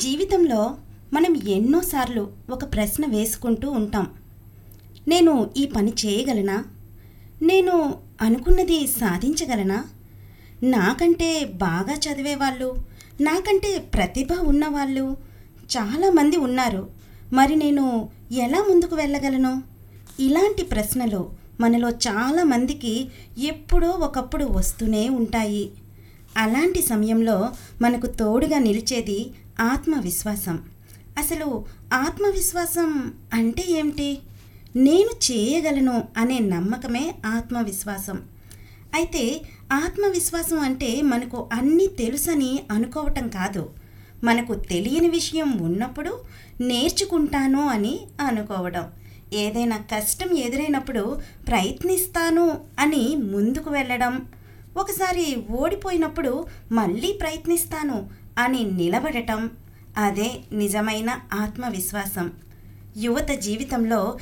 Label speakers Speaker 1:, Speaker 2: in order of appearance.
Speaker 1: జీవితంలో మనం ఎన్నోసార్లు ఒక ప్రశ్న వేసుకుంటూ ఉంటాం నేను ఈ పని చేయగలనా నేను అనుకున్నది సాధించగలనా నాకంటే బాగా చదివేవాళ్ళు నాకంటే ప్రతిభ ఉన్నవాళ్ళు చాలామంది ఉన్నారు మరి నేను ఎలా ముందుకు వెళ్ళగలను ఇలాంటి ప్రశ్నలు మనలో చాలామందికి ఎప్పుడో ఒకప్పుడు వస్తూనే ఉంటాయి అలాంటి సమయంలో మనకు తోడుగా నిలిచేది ఆత్మవిశ్వాసం అసలు ఆత్మవిశ్వాసం అంటే ఏమిటి నేను చేయగలను అనే నమ్మకమే ఆత్మవిశ్వాసం అయితే ఆత్మవిశ్వాసం అంటే మనకు అన్నీ తెలుసని అనుకోవటం కాదు మనకు తెలియని విషయం ఉన్నప్పుడు నేర్చుకుంటాను అని అనుకోవడం ఏదైనా కష్టం ఎదురైనప్పుడు ప్రయత్నిస్తాను అని ముందుకు వెళ్ళడం ఒకసారి ఓడిపోయినప్పుడు మళ్ళీ ప్రయత్నిస్తాను అని నిలబడటం అదే నిజమైన ఆత్మవిశ్వాసం యువత జీవితంలో